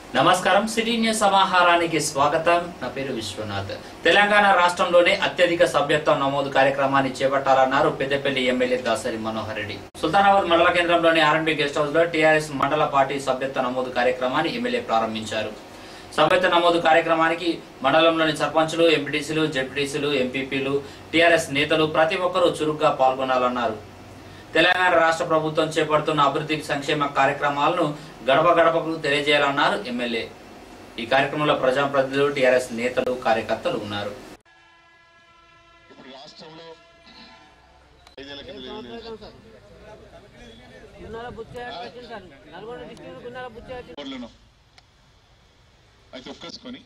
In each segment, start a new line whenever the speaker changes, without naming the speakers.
నమస్కారం city news సమాహారానికి స్వాగతం నా పేరు విశ్వనాథ్ తెలంగాణ రాష్ట్రంలోనే అత్యధిక సభ్యత్వం నమోదు కార్యక్రమాన్ని చేపట్టాలన్నారు పెద్దపల్లి ఎమ్మెల్యే దాసరి మనోహర్ రెడ్డి సుల్తానాబాద్ మండల కేంద్రంలోని ఆర్ఎన్బి గెస్ట్ హౌస్ లో టీఆర్ఎస్ మండల పార్టీ సభ్యత్వ నమోదు కార్యక్రమాన్ని ఎమ్మెల్యే ప్రారంభించారు సభ్యత్వ నమోదు కార్యక్రమానికి మండలంలోని సర్పంచులు ఎంపీటీసీలు జెడ్పీటీసీలు ఎంపీపీలు టీఆర్ఎస్ నేతలు ప్రతి ఒక్కరూ చురుగ్గా పాల్గొనాలన్నారు తెలంగాణ రాష్ట్ర ప్రభుత్వం చేపడుతున్న అభివృద్ధి సంక్షేమ కార్యక్రమాలను గడప గడపకు తెలియజేయాలన్నారు ఎమ్మెల్యే ఈ కార్యక్రమంలో ప్రజాప్రతినిధులు టీఆర్ఎస్ నేతలు కార్యకర్తలు ఉన్నారు
ఇప్పుడు రాష్ట్రంలో ఐదేళ్ల కింద లేదు.
గున్నాల బుచ్చయ్య వచ్చింది సార్ నల్గొండ డిస్ట్రిక్ట్ గున్నాల బుచ్చయ్య వచ్చింది
ఓట్లను అయితే ఒక్కేసుకొని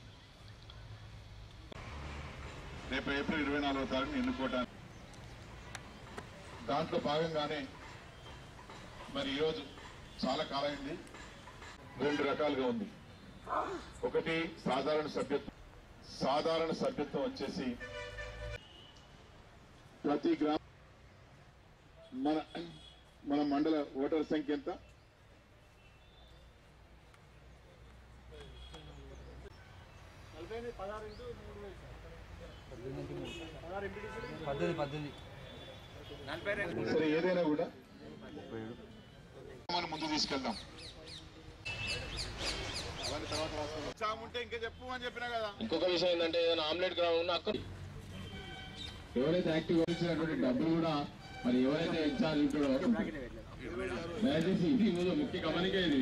రేపు ఏప్రిల్ ఇరవై నాలుగో తారీఖున ఎన్నుకోవటానికి దాంట్లో భాగంగానే మరి ఈరోజు చాలా కాలమైంది రెండు రకాలుగా ఉంది ఒకటి సాధారణ సభ్యత్వం సాధారణ సభ్యత్వం వచ్చేసి ప్రతి గ్రామ మన మన మండల ఓటర్ సంఖ్య ఎంత
పద్ధతి పద్ధతి
సరే ఏదైనా కూడా మనం ముందు తీసుకెళ్దాం ఎగ్జామ్ ఉంటే ఇంకా చెప్పు అని చెప్పినా కదా
ఇంకొక విషయం ఏంటంటే ఏదైనా ఆమ్లెట్ గ్రామం ఉన్న అక్కడ
ఎవరైతే యాక్టివ్ ఇచ్చినటువంటి డబ్బులు కూడా మరి ఎవరైతే ఇన్ఛార్జ్ ఉంటాడో దయచేసి ఇది ముందు ముఖ్య గమనిక ఇది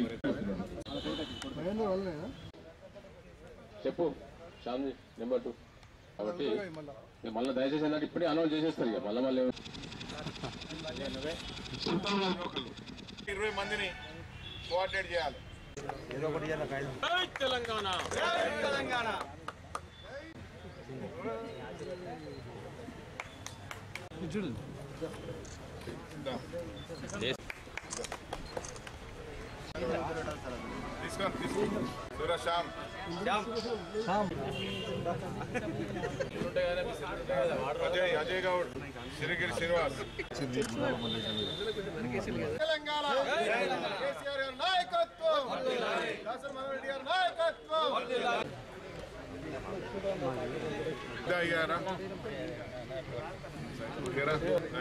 చెప్పు శ్యామ్జీ నెంబర్ టూ కాబట్టి ఇక మళ్ళీ దయచేసి ఏంటంటే ఇప్పుడే అనౌన్స్ చేసేస్తారు ఇక మళ్ళీ మళ్ళీ
ఇరవై మందిని కోఆర్డినేట్ చేయాలి తీసుకోండి తీసుకోండి సూర్య శ్యామ్ అజయ్ అజయ్ గౌడ్ సిరిగిరి శ్రీనివాస్ తెలంగాణ కేసీఆర్ గారి నాయకత్వం దాసరి మనోహర్ రెడ్డి గారి నాయకత్వం ఇదా అయ్యారా ఓకేరా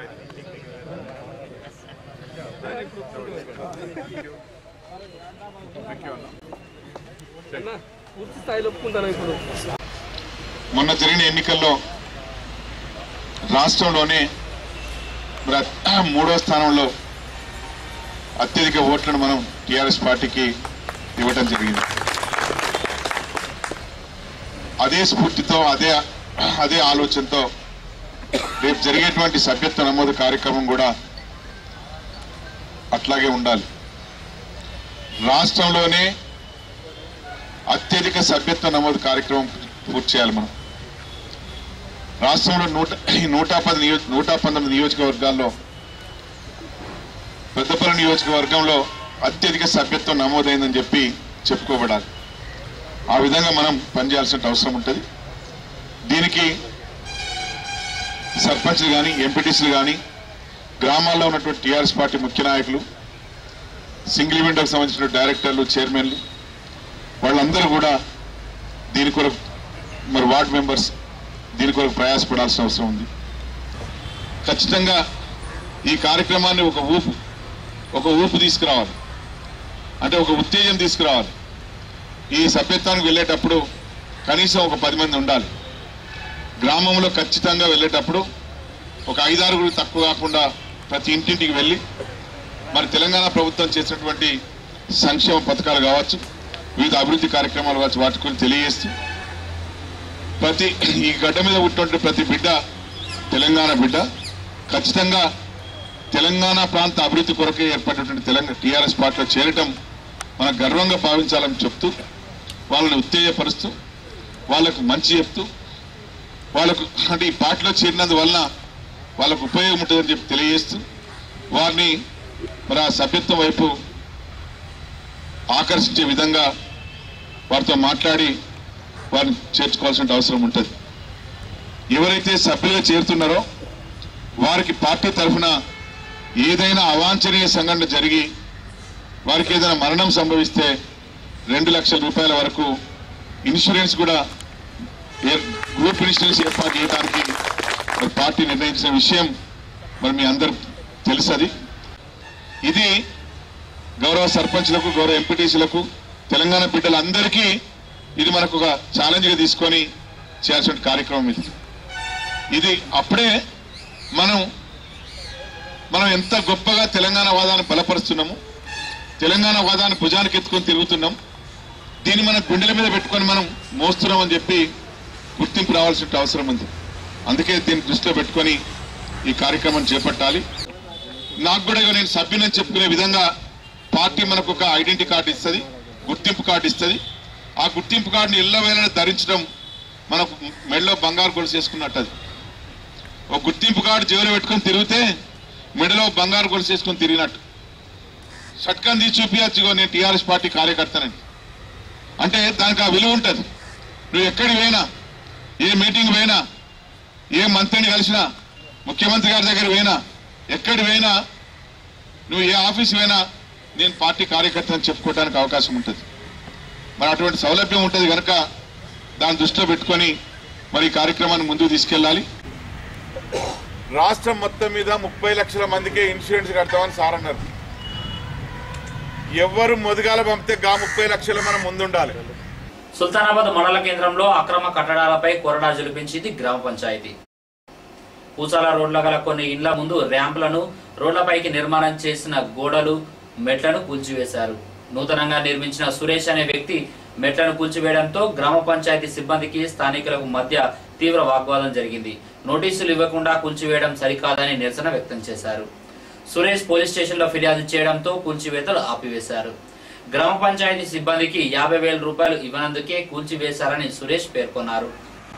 థ్యాంక్ యూ అన్న
పూర్తి స్థాయిలో ఒప్పుకుంటాను ఇప్పుడు
మొన్న జరిగిన ఎన్నికల్లో రాష్ట్రంలోనే మరి అత్- మూడో స్థానంలో అత్యధిక ఓట్లను మనం టీఆర్ఎస్ పార్టీకి ఇవ్వటం జరిగింది అదే స్ఫూర్తితో అదే అదే ఆలోచనతో రేపు జరిగేటువంటి సభ్యత్వ నమోదు కార్యక్రమం కూడా అట్లాగే ఉండాలి రాష్ట్రంలోనే అత్యధిక సభ్యత్వ నమోదు కార్యక్రమం పూర్తి చేయాలి మనం రాష్ట్రంలో నూట ఈ నూట పది నియో నూట పంతొమ్మిది నియోజకవర్గాల్లో పెద్దపల్లి నియోజకవర్గంలో అత్యధిక సభ్యత్వం నమోదైందని చెప్పి చెప్పుకోబడాలి ఆ విధంగా మనం పనిచేయాల్సిన అవసరం ఉంటుంది దీనికి సర్పంచ్లు కానీ ఎంపీటీసీలు కానీ గ్రామాల్లో ఉన్నటువంటి టీఆర్ఎస్ పార్టీ ముఖ్య నాయకులు సింగిల్ విండోకి సంబంధించిన డైరెక్టర్లు చైర్మన్లు వాళ్ళందరూ కూడా దీని కొరకు మరి వార్డ్ మెంబర్స్ దీని కొరకు ప్రయాసపడాల్సిన అవసరం ఉంది ఖచ్చితంగా ఈ కార్యక్రమాన్ని ఒక ఊపు ఒక ఊపు తీసుకురావాలి అంటే ఒక ఉత్తేజం తీసుకురావాలి ఈ సభ్యత్వానికి వెళ్ళేటప్పుడు కనీసం ఒక పది మంది ఉండాలి గ్రామంలో ఖచ్చితంగా వెళ్ళేటప్పుడు ఒక ఐదారుగురు తక్కువ కాకుండా ప్రతి ఇంటింటికి వెళ్ళి మరి తెలంగాణ ప్రభుత్వం చేసినటువంటి సంక్షేమ పథకాలు కావచ్చు వివిధ అభివృద్ధి కార్యక్రమాలు కావచ్చు వాటి గురించి తెలియజేస్తూ ప్రతి ఈ గడ్డ మీద పుట్టినటువంటి ప్రతి బిడ్డ తెలంగాణ బిడ్డ ఖచ్చితంగా తెలంగాణ ప్రాంత అభివృద్ధి కొరకే ఏర్పడినటువంటి తెలంగాణ టీఆర్ఎస్ పార్టీలో చేరటం మన గర్వంగా భావించాలని చెప్తూ వాళ్ళని ఉత్తేజపరుస్తూ వాళ్ళకు మంచి చెప్తూ వాళ్ళకు అంటే ఈ పార్టీలో చేరినందువల్ల వాళ్ళకు ఉపయోగం ఉంటుందని చెప్పి తెలియజేస్తూ వారిని మరి ఆ సభ్యత్వం వైపు ఆకర్షించే విధంగా వారితో మాట్లాడి వారిని చేర్చుకోవాల్సిన అవసరం ఉంటుంది ఎవరైతే సభ్యులుగా చేరుతున్నారో వారికి పార్టీ తరఫున ఏదైనా అవాంఛనీయ సంఘటన జరిగి వారికి ఏదైనా మరణం సంభవిస్తే రెండు లక్షల రూపాయల వరకు ఇన్సూరెన్స్ కూడా ఏ- గ్రూప్ ఇన్సూరెన్స్ ఏర్పాటు చేయడానికి మరి పార్టీ నిర్ణయించిన విషయం మరి మీ అందరు తెలుసది ఇది గౌరవ సర్పంచ్లకు గౌరవ ఎంపీటీసీలకు తెలంగాణ బిడ్డలందరికీ ఇది మనకు ఒక ఛాలెంజ్గా తీసుకొని చేయాల్సిన కార్యక్రమం ఇది ఇది అప్పుడే మనం మనం ఎంత గొప్పగా తెలంగాణ వాదాన్ని బలపరుస్తున్నాము తెలంగాణ వాదాన్ని భుజానికి ఎత్తుకొని తిరుగుతున్నాం దీన్ని మన గుండెల మీద పెట్టుకొని మనం మోస్తున్నాం అని చెప్పి గుర్తింపు రావాల్సిన అవసరం ఉంది అందుకే దీన్ని దృష్టిలో పెట్టుకొని ఈ కార్యక్రమం చేపట్టాలి నాకు కూడా ఇక నేను సభ్యునని చెప్పుకునే విధంగా పార్టీ మనకు ఒక ఐడెంటిటీ కార్డు ఇస్తుంది గుర్తింపు కార్డు ఇస్తుంది ఆ గుర్తింపు కార్డుని ఎల్లవేళ ధరించడం మనకు మెడలో బంగారు గొలుసు వేసుకున్నట్టు అది ఒక గుర్తింపు కార్డు జేబులో పెట్టుకొని తిరిగితే మెడలో బంగారు గొలుసు వేసుకొని తిరిగినట్టు షట్కన్ తీసి చూపించచ్చు ఇగో నేను టీఆర్ఎస్ పార్టీ కార్యకర్తనని అంటే దానికి ఆ విలువ ఉంటుంది నువ్వు ఎక్కడికి పోయినా ఏ మీటింగ్ పోయినా ఏ మంత్రిని కలిసినా ముఖ్యమంత్రి గారి దగ్గర పోయినా ఎక్కడి పోయినా నువ్వు ఏ ఆఫీస్ పోయినా నేను పార్టీ కార్యకర్త అని చెప్పుకోవడానికి అవకాశం ఉంటుంది మరి అటువంటి సౌలభ్యం ఉంటుంది కనుక దాన్ని దృష్టిలో పెట్టుకొని మరి ఈ కార్యక్రమాన్ని ముందుకు తీసుకెళ్ళాలి రాష్ట్రం మొత్తం మీద ముప్పై లక్షల మందికే ఇన్సూరెన్స్ కడతామని సార్ అన్నారు ఎవరు మొదగాల పంపితే గా ముప్పై లక్షలు మనం ముందుండాలి
సుల్తానాబాద్ మండల కేంద్రంలో అక్రమ కట్టడాలపై కొరడా జలిపించింది గ్రామ పంచాయతీ పూసాల రోడ్ల గల కొన్ని ఇండ్ల ముందు ర్యాంపులను రోడ్లపైకి నిర్మాణం చేసిన గోడలు మెట్లను కూల్చివేశారు నూతనంగా నిర్మించిన సురేష్ అనే వ్యక్తి మెట్లను కూల్చివేయడంతో గ్రామ పంచాయతీ సిబ్బందికి స్థానికులకు మధ్య తీవ్ర వాగ్వాదం జరిగింది నోటీసులు ఇవ్వకుండా కూల్చివేయడం సరికాదని నిరసన వ్యక్తం చేశారు సురేష్ పోలీస్ స్టేషన్లో ఫిర్యాదు చేయడంతో కూల్చివేతలు ఆపివేశారు గ్రామ పంచాయతీ సిబ్బందికి యాభై వేల రూపాయలు ఇవ్వనందుకే కూల్చివేశారని సురేష్ పేర్కొన్నారు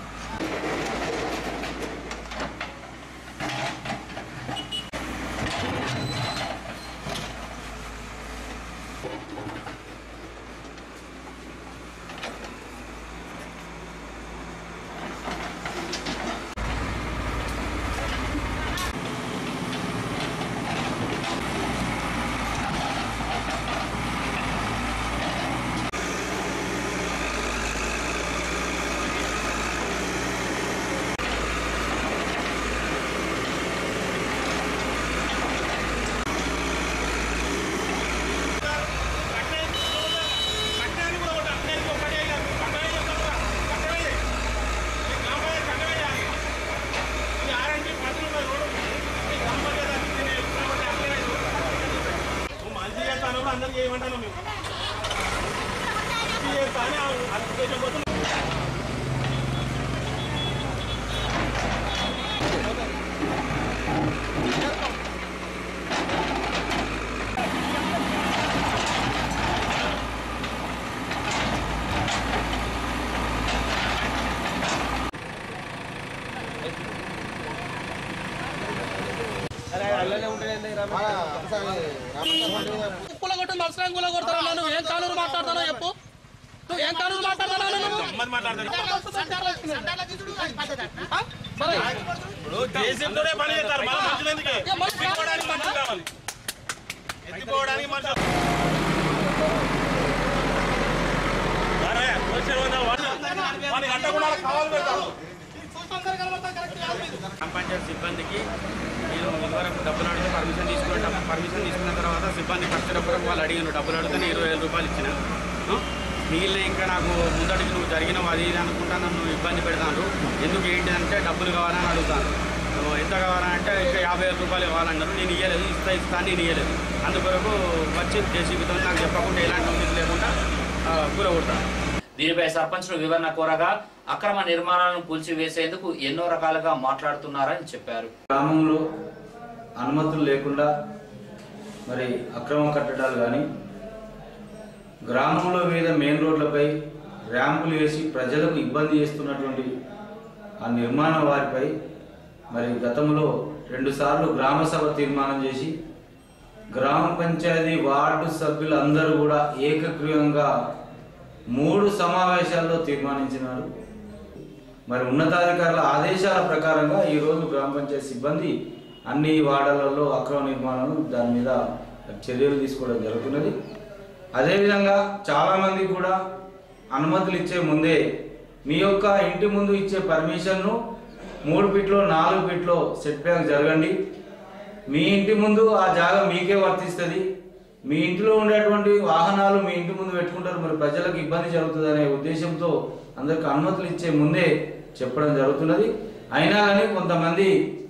మంచి చేస్తాను అందరికి చేయమంటాను మేము మంచి చేస్తా అని అప్లికేషన్ కోసం
కూలగొట్టు నర్సరం కూలగొడతారు నువ్వు ఏం కానూరు మాట్లాడతానో చెప్పు నువ్వు ఏం కానూరు మాట్లాడతానో
గమ్మని మాట్లాడతాను
సరే
ఇప్పుడు దేశంతోనే పని చేస్తారు మన మనుషులు ఎందుకే ఎత్తిపోవడానికి మనుషులు కావాలి ఎత్తిపోవడానికి మనుషులు సరే, వచ్చే రోజు వాడిని- వాడిని అడ్డకుండా కావాలి పెడతాను
గ్రామ పంచాయతీ సిబ్బందికి నేను ఇదివరకు డబ్బులు అడిగితే పర్మిషన్ తీసుకున్న పర్మిషన్ తీసుకున్న తర్వాత సిబ్బంది వచ్చేటప్పుడు వాళ్ళు అడిగిన డబ్బులు అడిగితే ఇరవై వేల రూపాయలు ఇచ్చిన ఆ? మిగిలిన ఇంకా నాకు ముందడికి నువ్వు జరిగినవు అది ఇది అనుకుంటా నన్ను ఇబ్బంది పెడతాను ఎందుకు ఏంటి అంటే డబ్బులు కావాలని అడుగుతాను నువ్వు ఎంత కావాలంటే ఇంకా యాభై వేల రూపాయలు ఇవ్వాలన్నారు నేను ఇవ్వలేదు ఇస్తా ఇస్తా అని నేను ఇవ్వలేదు అందుకొరకు వచ్చి జేసీబీతో నాకు చెప్పకుండా ఎలాంటి నోటీస్ లేకుండా ఆ, కూలగొడతాను
దీనిపై సర్పంచ్లు వివరణ కోరగా అక్రమ నిర్మాణాలను కూల్చివేసేందుకు ఎన్నో రకాలుగా మాట్లాడుతున్నారని చెప్పారు
గ్రామంలో అనుమతులు లేకుండా మరి అక్రమ కట్టడాలు కానీ గ్రామంలో మీద మెయిన్ రోడ్లపై ర్యాంపులు వేసి ప్రజలకు ఇబ్బంది చేస్తున్నటువంటి ఆ నిర్మాణ వారిపై మరి గతంలో రెండుసార్లు గ్రామ సభ తీర్మానం చేసి గ్రామ పంచాయతీ వార్డు సభ్యులందరూ కూడా ఏకగ్రీవంగా మూడు సమావేశాల్లో తీర్మానించినారు మరి ఉన్నతాధికారుల ఆదేశాల ప్రకారంగా ఈరోజు గ్రామ పంచాయతీ సిబ్బంది అన్ని వార్డులలో అక్రమ నిర్మాణాలు దాని మీద చర్యలు తీసుకోవడం జరుగుతున్నది అదేవిధంగా చాలామంది కూడా అనుమతులు ఇచ్చే ముందే మీ యొక్క ఇంటి ముందు ఇచ్చే పర్మిషన్ను మూడు ఫీట్లో నాలుగు ఫీట్లో సెట్ బ్యాక్ జరగండి మీ ఇంటి ముందు ఆ జాగా మీకే వర్తిస్తుంది మీ ఇంటిలో ఉండేటువంటి వాహనాలు మీ ఇంటి ముందు పెట్టుకుంటారు మరి ప్రజలకు ఇబ్బంది జరుగుతుంది అనే ఉద్దేశంతో అందరికి అనుమతులు ఇచ్చే ముందే చెప్పడం జరుగుతున్నది అయినా కానీ కొంతమంది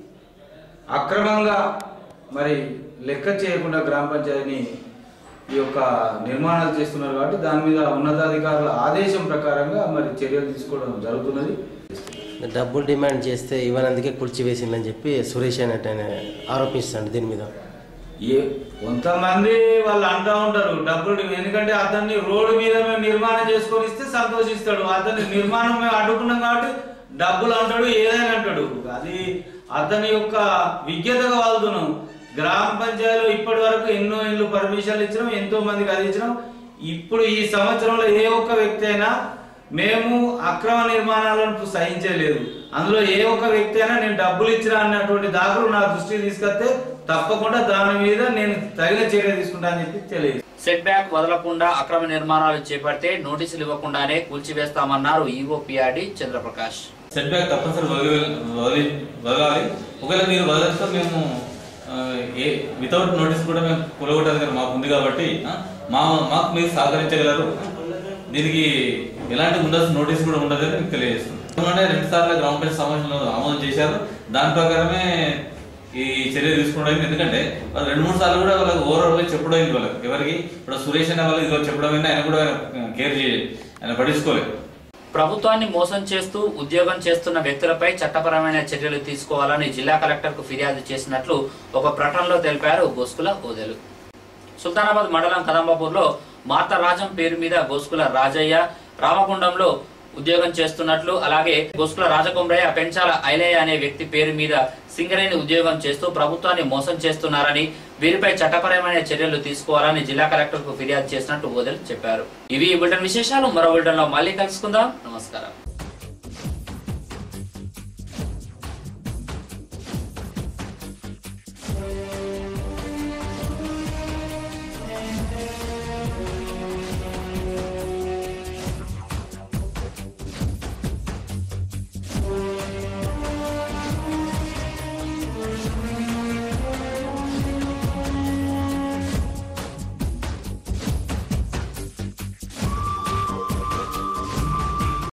అక్రమంగా మరి లెక్క చేయకుండా గ్రామ పంచాయతీని ఈ యొక్క నిర్మాణాలు చేస్తున్నారు కాబట్టి దాని మీద ఉన్నతాధికారుల ఆదేశం ప్రకారంగా మరి చర్యలు తీసుకోవడం జరుగుతున్నది
డబ్బులు డిమాండ్ చేస్తే ఇవ్వనందుకే కూల్చివేసిందని చెప్పి సురేష్ అనేట ఆయన ఆరోపిస్తాడు దీని మీద
ఏ కొంతమంది వాళ్ళు అంటూ ఉంటారు డబ్బులు ఎందుకంటే అతన్ని రోడ్డు మీద మేము నిర్మాణం చేసుకొని ఇస్తే సంతోషిస్తాడు అతని నిర్మాణం మేము అడ్డుకున్నాం కాబట్టి డబ్బులు అంటాడు ఏదైనా అంటాడు అది అతని యొక్క విజ్ఞతగా వాళ్తున్నాం గ్రామ పంచాయతీలో ఇప్పటి వరకు ఎన్నో ఇల్లు పర్మిషన్లు ఇచ్చినాం ఎంతో మందికి అది ఇచ్చినాం ఇప్పుడు ఈ సంవత్సరంలో ఏ ఒక్క వ్యక్తి అయినా మేము అక్రమ నిర్మాణాలను సహించలేదు అందులో ఏ ఒక్క వ్యక్తి అయినా నేను డబ్బులు ఇచ్చినా అన్నటువంటి దాఖలు నా దృష్టికి తీసుకొస్తే తప్పకుండా దాని మీద నేను తగిన చర్య తీసుకుంటా అని చెప్పి తెలియదు
సెట్ బ్యాక్ వదలకుండా అక్రమ నిర్మాణాలు చేపడితే నోటీసులు ఇవ్వకుండానే కూల్చివేస్తామన్నారు EO PRD Chandraprakash
setback తప్పనిసరి వదిలి వదిలి వదలాలి ఒకవేళ మీరు వదిలేస్తే మేము ఆ, ఏ వితౌట్ నోటీస్ కూడా మేము కూలగొట్టేది మాకు ఉంది కాబట్టి ఆ, మా మాకు మీరు సహకరించగలరు దీనికి ఎలాంటి ఉండాల్సిన నోటీస్ కూడా ఉండదు అని మీకు తెలియజేస్తుంది ఎందుకంటే రెండు సార్లు గ్రామ పంచాయతీ సమావేశంలో ఆమోదం చేశారు దాని ప్రకారమే ఈ చర్య తీసుకోవడం ఎందుకంటే వాళ్ళు రెండు మూడు సార్లు కూడా వాళ్ళకి ఓవరాల్ గా చెప్పడం అయింది వాళ్ళకి ఎవరికి ఇప్పుడు సురేష్ అనే వాళ్ళు ఇదిగో చెప్పడం అయింది ఆయన కూడా కేర్ చేయాలి ఆయన పట్టించుకోలేదు
ప్రభుత్వాన్ని మోసం చేస్తూ ఉద్యోగం చేస్తున్న వ్యక్తులపై చట్టపరమైన చర్యలు తీసుకోవాలని జిల్లా కలెక్టర్ కు ఫిర్యాదు చేసినట్లు ఒక ప్రకటనలో తెలిపారు గోస్కుల ఓదెలు సుల్తానాబాద్ మండలం కదంబాపూర్లో మార్తరాజం పేరు మీద గోస్కుల రాజయ్య రామగుండంలో ఉద్యోగం చేస్తున్నట్లు అలాగే గోస్కుల రాజకుమరయ్య పెంచాల ఐలయ్య అనే వ్యక్తి పేరు మీద సింగరేణి ఉద్యోగం చేస్తూ ప్రభుత్వాన్ని మోసం చేస్తున్నారని వీరిపై చట్టపరమైన చర్యలు తీసుకోవాలని జిల్లా కలెక్టర్ కు ఫిర్యాదు చేసినట్టు ఓదెలు చెప్పారు ఇవి ఈ బులెటిన్ విశేషాలు మరో బులెటిన్ లో మళ్ళీ కలుసుకుందాం నమస్కారం